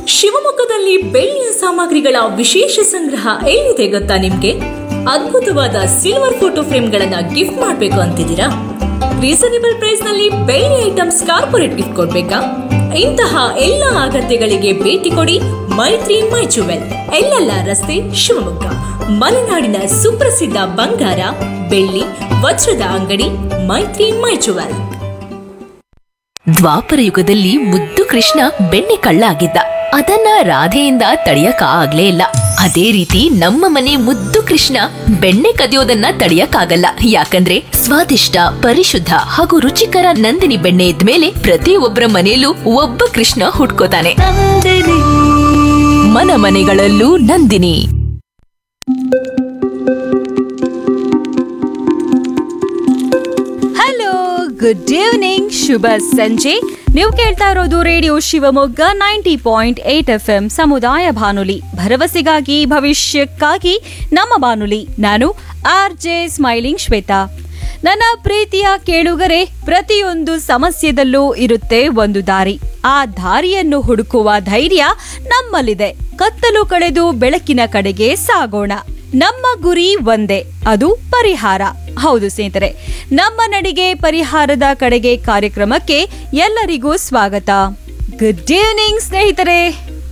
ಶಿವಮೊಗ್ಗದಲ್ಲಿ ಬೆಳ್ಳಿಯ ಸಾಮಗ್ರಿಗಳ ವಿಶೇಷ ಸಂಗ್ರಹ ಎಲ್ಲಿದೆ ಗೊತ್ತಾ ನಿಮ್ಗೆ ಅದ್ಭುತವಾದ ಸಿಲ್ವರ್ ಫೋಟೋ ಫ್ರೇಮ್ಗಳನ್ನ ಗಿಫ್ಟ್ ಮಾಡ್ಬೇಕು ಅಂತಿದ್ದೀರಾ ರೀಸನೇಬಲ್ ಪ್ರೈಸ್ ನಲ್ಲಿ ಬೆಳ್ಳಿ ಐಟಮ್ಸ್ ಕಾರ್ಪೊರೇಟ್ ಗಿಫ್ಟ್ ಕೊಡ್ಬೇಕಾ ಇಂತಹ ಎಲ್ಲ ಅಗತ್ಯಗಳಿಗೆ ಭೇಟಿ ಕೊಡಿ ಮೈತ್ರಿ ಮೈ ಜುವೆಲ್ ಎಲ್ಲೆಲ್ಲ ರಸ್ತೆ ಶಿವಮೊಗ್ಗ ಮಲೆನಾಡಿನ ಸುಪ್ರಸಿದ್ಧ ಬಂಗಾರ ಬೆಳ್ಳಿ ವಜ್ರದ ಅಂಗಡಿ ಮೈತ್ರಿ ಮೈ ಜುವೆಲ್ ದ್ವಾಪರ ಯುಗದಲ್ಲಿ ಮುದ್ದು ಕೃಷ್ಣ ಬೆಣ್ಣೆ ಕಳ್ಳ ಆಗಿದ್ದ ಅದನ್ನ ರಾಧೆಯಿಂದ ತಡೆಯಕ ಆಗ್ಲೇ ಇಲ್ಲ ಅದೇ ರೀತಿ ನಮ್ಮ ಮನೆ ಮುದ್ದು ಕೃಷ್ಣ ಬೆಣ್ಣೆ ಕದಿಯೋದನ್ನ ತಡೆಯಕ್ಕಾಗಲ್ಲ ಯಾಕಂದ್ರೆ ಸ್ವಾದಿಷ್ಟ ಪರಿಶುದ್ಧ ಹಾಗೂ ರುಚಿಕರ ನಂದಿನಿ ಬೆಣ್ಣೆ ಇದ್ಮೇಲೆ ಪ್ರತಿಯೊಬ್ಬರ ಮನೆಯಲ್ಲೂ ಒಬ್ಬ ಕೃಷ್ಣ ಹುಟ್ಕೋತಾನೆ ಮನ ಮನೆಗಳಲ್ಲೂ ನಂದಿನಿ ಹಲೋ ಗುಡ್ ಈವ್ನಿಂಗ್ ಶುಭ ಸಂಜೆ ನೀವು ಕೇಳ್ತಾ ಇರೋದು radio Shivamogga ninety point eight F M ಸಮುದಾಯ ಬಾನುಲಿ ಭರವಸೆಗಾಗಿ ಭವಿಷ್ಯಕ್ಕಾಗಿ ನಮ್ಮ ಬಾನುಲಿ ನಾನು ಆರ್ ಜೆ ಸ್ಮೈಲಿಂಗ್ ಶ್ವೇತಾ ನನ್ನ ಪ್ರೀತಿಯ ಕೇಳುಗರೆ ಪ್ರತಿಯೊಂದು ಸಮಸ್ಯೆದಲ್ಲೂ ಇರುತ್ತೆ ಒಂದು ದಾರಿ ಆ ದಾರಿಯನ್ನು ಹುಡುಕುವ ಧೈರ್ಯ ನಮ್ಮಲ್ಲಿದೆ ಕತ್ತಲು ಕಳೆದು ಬೆಳಕಿನ ಕಡೆಗೆ ಸಾಗೋಣ ನಮ್ಮ ಗುರಿ ಒಂದೇ ಅದು ಪರಿಹಾರ ಹೌದು ಸ್ನೇಹಿತರೆ ನಮ್ಮ ನಡಿಗೆ ಪರಿಹಾರದ ಕಡೆಗೆ ಕಾರ್ಯಕ್ರಮಕ್ಕೆ ಎಲ್ಲರಿಗೂ ಸ್ವಾಗತ ಗುಡ್ ಈವ್ನಿಂಗ್ ಸ್ನೇಹಿತರೆ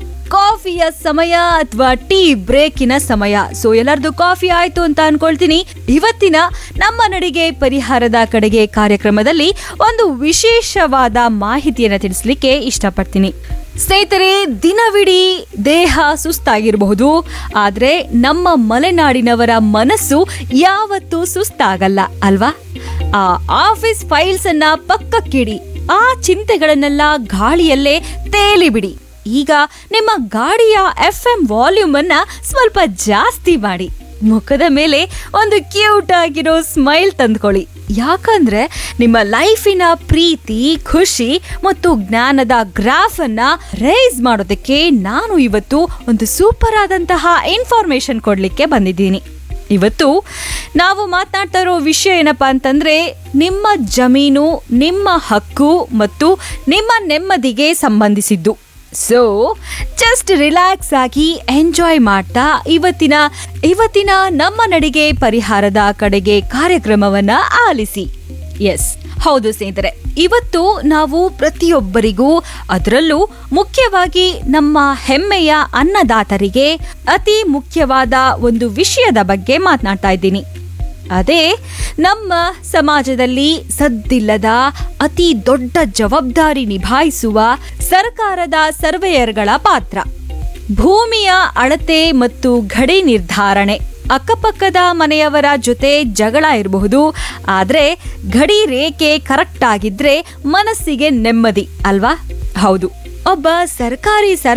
ಕಾಫಿಯ ಸಮಯ ಅಥವಾ ಟೀ ಬ್ರೇಕಿನ ಸಮಯ ಸೊ ಎಲ್ಲರದು ಕಾಫಿ ಆಯ್ತು ಅಂತ ಅನ್ಕೊಳ್ತೀನಿ ಇವತ್ತಿನ ನಮ್ಮ ನಡಿಗೆ ಪರಿಹಾರದ ಕಡೆಗೆ ಕಾರ್ಯಕ್ರಮದಲ್ಲಿ ಒಂದು ವಿಶೇಷವಾದ ಮಾಹಿತಿಯನ್ನು ತಿಳಿಸ್ಲಿಕ್ಕೆ ಇಷ್ಟಪಡ್ತೀನಿ ಸ್ನೇಹಿತರೆ ದಿನವಿಡೀ ದೇಹ ಸುಸ್ತಾಗಿರಬಹುದು ಆದ್ರೆ ನಮ್ಮ ಮಲೆನಾಡಿನವರ ಮನಸ್ಸು ಯಾವತ್ತೂ ಸುಸ್ತಾಗಲ್ಲ ಅಲ್ವಾ ಆ ಆಫೀಸ್ ಫೈಲ್ಸ್ ಅನ್ನ ಪಕ್ಕಕ್ಕಿಡಿ ಆ ಚಿಂತೆಗಳನ್ನೆಲ್ಲ ಗಾಳಿಯಲ್ಲೇ ತೇಲಿ ಬಿಡಿ ಈಗ ನಿಮ್ಮ ಗಾಡಿಯ ಎಫ್ ಎಂ ವಾಲ್ಯೂಮ್ ಅನ್ನ ಸ್ವಲ್ಪ ಜಾಸ್ತಿ ಮಾಡಿ ಮುಖದ ಮೇಲೆ ಒಂದು ಕ್ಯೂಟ್ ಆಗಿರೋ ಸ್ಮೈಲ್ ತಂದ್ಕೊಳ್ಳಿ ಯಾಕಂದ್ರೆ ನಿಮ್ಮ ಲೈಫಿನ ಪ್ರೀತಿ ಖುಷಿ ಮತ್ತು ಜ್ಞಾನದ ಗ್ರಾಫ್ ಅನ್ನ ರೈಸ್ ಮಾಡೋದಕ್ಕೆ ನಾನು ಇವತ್ತು ಒಂದು ಸೂಪರ್ ಆದಂತಹ ಇನ್ಫಾರ್ಮೇಶನ್ ಕೊಡ್ಲಿಕ್ಕೆ ಬಂದಿದ್ದೀನಿ ಇವತ್ತು ನಾವು ಮಾತನಾಡ್ತಾ ಇರೋ ವಿಷಯ ಏನಪ್ಪಾ ಅಂತಂದ್ರೆ ನಿಮ್ಮ ಜಮೀನು ನಿಮ್ಮ ಹಕ್ಕು ಮತ್ತು ನಿಮ್ಮ ನೆಮ್ಮದಿಗೆ ಸಂಬಂಧಿಸಿದ್ದು ಸೊ ಜಸ್ಟ್ ರಿಲ್ಯಾಕ್ಸ್ ಆಗಿ ಎಂಜಾಯ್ ಮಾಡ್ತಾ ಇವತ್ತಿನ ಇವತ್ತಿನ ನಮ್ಮ ನಡಿಗೆ ಪರಿಹಾರದ ಕಡೆಗೆ ಕಾರ್ಯಕ್ರಮವನ್ನ ಆಲಿಸಿ ಎಸ್ ಹೌದು ಸ್ನೇಹಿತರೆ ಇವತ್ತು ನಾವು ಪ್ರತಿಯೊಬ್ಬರಿಗೂ ಅದರಲ್ಲೂ ಮುಖ್ಯವಾಗಿ ನಮ್ಮ ಹೆಮ್ಮೆಯ ಅನ್ನದಾತರಿಗೆ ಅತಿ ಮುಖ್ಯವಾದ ಒಂದು ವಿಷಯದ ಬಗ್ಗೆ ಮಾತನಾಡ್ತಾ ಇದ್ದೀನಿ ಅದೇ ನಮ್ಮ ಸಮಾಜದಲ್ಲಿ ಸದ್ದಿಲ್ಲದ ಅತಿ ದೊಡ್ಡ ಜವಾಬ್ದಾರಿ ನಿಭಾಯಿಸುವ ಸರ್ಕಾರದ ಸರ್ವೇಯರ್ಗಳ ಪಾತ್ರ ಭೂಮಿಯ ಅಳತೆ ಮತ್ತು ಗಡಿ ನಿರ್ಧಾರಣೆ ಅಕ್ಕಪಕ್ಕದ ಮನೆಯವರ ಜೊತೆ ಜಗಳ ಇರಬಹುದು ಆದ್ರೆ ಗಡಿ ರೇಖೆ ಕರೆಕ್ಟ್ ಆಗಿದ್ರೆ ಮನಸ್ಸಿಗೆ ನೆಮ್ಮದಿ ಅಲ್ವಾ ಹೌದು ಒಬ್ಬ ಸರ್ಕಾರಿ ಸರ್